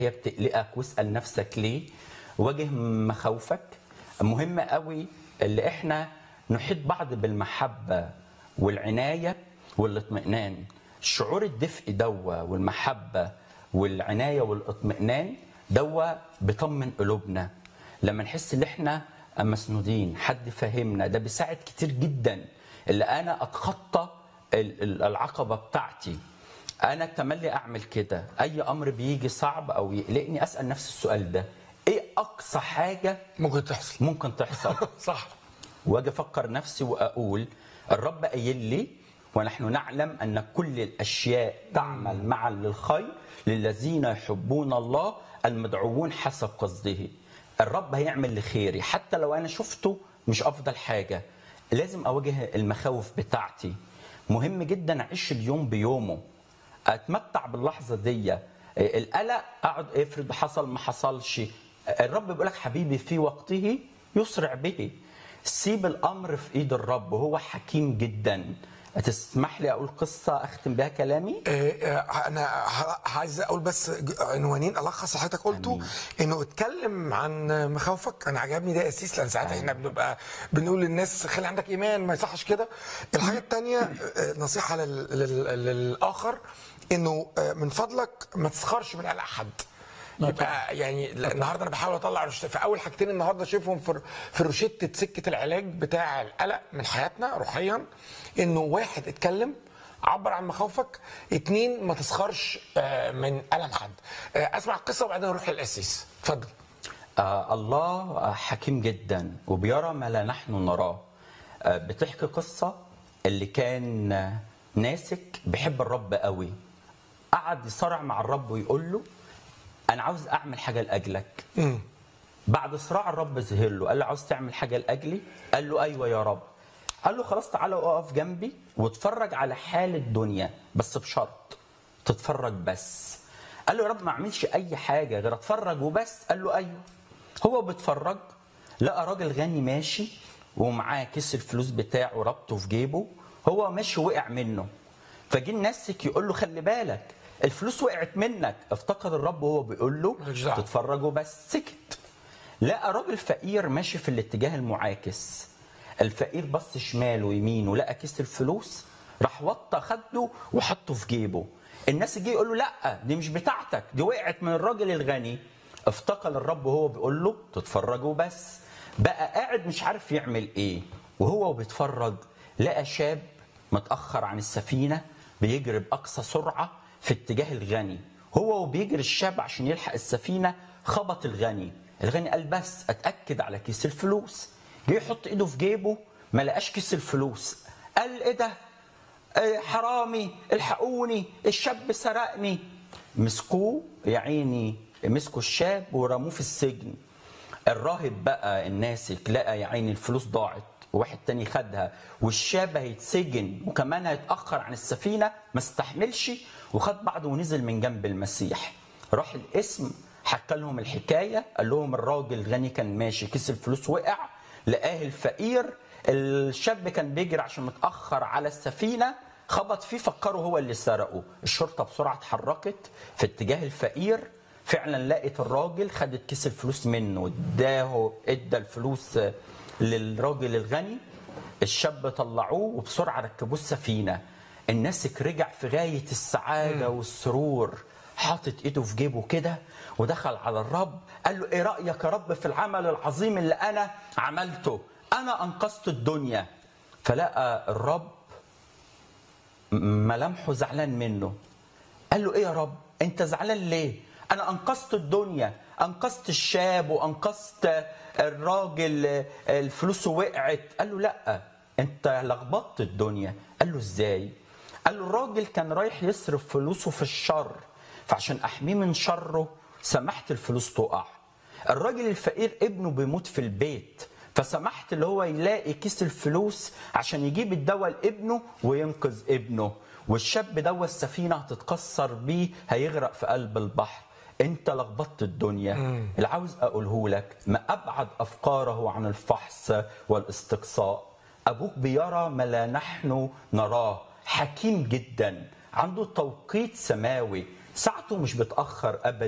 هي بتقلقك واسال نفسك ليه واجه مخاوفك مهم قوي اللي احنا نحيط بعض بالمحبه والعنايه والاطمئنان شعور الدفء دوا والمحبه والعنايه والاطمئنان دوا بيطمن قلوبنا لما نحس ان احنا مسنودين حد فاهمنا ده بيساعد كتير جدا اللي انا اتخطى ال- ال- العقبه بتاعتي انا تملي اعمل كده اي امر بيجي صعب او يقلقني اسال نفسي السؤال ده ايه اقصى حاجه ممكن تحصل ممكن تحصل صح واجي افكر نفسي واقول الرب قايل لي ونحن نعلم ان كل الاشياء تعمل معا للخير للذين يحبون الله المدعوون حسب قصده الرب هيعمل لخيري حتى لو انا شفته مش افضل حاجه لازم اواجه المخاوف بتاعتي مهم جدا اعيش اليوم بيومه اتمتع باللحظه دي القلق اقعد افرض حصل ما حصلش الرب بيقول لك حبيبي في وقته يسرع به سيب الامر في ايد الرب وهو حكيم جدا تسمح لي اقول قصه اختم بها كلامي آه، آه، انا ه- عايز اقول بس ج- عنوانين الخص حضرتك قلته انه اتكلم عن مخاوفك انا عجبني ده اسيس لان ساعات احنا بنبقى بنقول للناس خلي عندك ايمان ما يصحش كده الحاجه الثانيه نصيحه لل- لل- للاخر انه آه، من فضلك ما تسخرش من قلق حد يبقى يعني لا، النهارده انا بحاول اطلع روشته فاول حاجتين النهارده شايفهم في في روشته سكه العلاج بتاع القلق من حياتنا روحيا انه واحد اتكلم عبر عن مخاوفك اتنين ما تسخرش آه، من الم حد آه، اسمع القصه وبعدين نروح للاسيس اتفضل آه الله آه، حكيم جدا وبيرى ما لا نحن نراه آه بتحكي قصة اللي كان آه، ناسك بيحب الرب قوي قعد يصارع مع الرب ويقول له أنا عاوز أعمل حاجة لأجلك بعد صراع الرب ظهر له قال له عاوز تعمل حاجة لأجلي قال له أيوة يا رب قال له خلاص تعالى اقف جنبي واتفرج على حال الدنيا بس بشرط تتفرج بس قال له يا رب ما اعملش اي حاجه غير اتفرج وبس قال له ايوه هو بيتفرج لقى راجل غني ماشي ومعاه كيس الفلوس بتاعه ربطه في جيبه هو ماشي وقع منه فجه الناسك يقول له خلي بالك الفلوس وقعت منك افتكر الرب وهو بيقول له مالكش دعوة. تتفرج وبس سكت لقى راجل فقير ماشي في الاتجاه المعاكس الفقير بص شمال ويمين ولقى كيس الفلوس راح وطى خده وحطه في جيبه الناس جه يقول له لا دي مش بتاعتك دي وقعت من الراجل الغني افتكر الرب وهو بيقول له تتفرج وبس بقى قاعد مش عارف يعمل ايه وهو بيتفرج لقى شاب متاخر عن السفينه بيجري باقصى سرعه في اتجاه الغني هو وبيجري الشاب عشان يلحق السفينه خبط الغني الغني قال بس اتاكد على كيس الفلوس جه يحط ايده في جيبه ما لقاش كيس الفلوس قال ايه ده آه، حرامي الحقوني الشاب سرقني مسكوه يا عيني مسكوا الشاب ورموه في السجن الراهب بقى الناسك لقى يا عيني الفلوس ضاعت وواحد تاني خدها والشاب هيتسجن وكمان هيتأخر عن السفينة ما استحملش وخد بعضه ونزل من جنب المسيح راح الاسم حكى لهم الحكاية قال لهم الراجل الغني كان ماشي كيس الفلوس وقع لقاه الفقير الشاب كان بيجري عشان متأخر على السفينة خبط فيه فكروا هو اللي سرقه الشرطة بسرعة اتحركت في اتجاه الفقير فعلا لقت الراجل خدت كيس الفلوس منه اداه ادى الفلوس للراجل الغني الشاب طلعوه وبسرعه ركبوه السفينه الناسك رجع في غايه السعاده والسرور حاطط ايده في جيبه كده ودخل على الرب قال له ايه رايك يا رب في العمل العظيم اللي انا عملته انا انقذت الدنيا فلقى الرب ملامحه زعلان منه قال له ايه يا رب انت زعلان ليه انا انقذت الدنيا انقذت الشاب وانقذت الراجل الفلوس وقعت قال له لا انت لخبطت الدنيا قال له ازاي قال له الراجل كان رايح يصرف فلوسه في الشر فعشان احميه من شره سمحت الفلوس تقع الراجل الفقير ابنه بيموت في البيت فسمحت اللي هو يلاقي كيس الفلوس عشان يجيب الدواء لابنه وينقذ ابنه والشاب دوا السفينه هتتكسر بيه هيغرق في قلب البحر انت لخبطت الدنيا اللي عاوز اقوله لك ما ابعد افكاره عن الفحص والاستقصاء ابوك بيرى ما لا نحن نراه حكيم جدا عنده توقيت سماوي ساعته مش بتاخر ابدا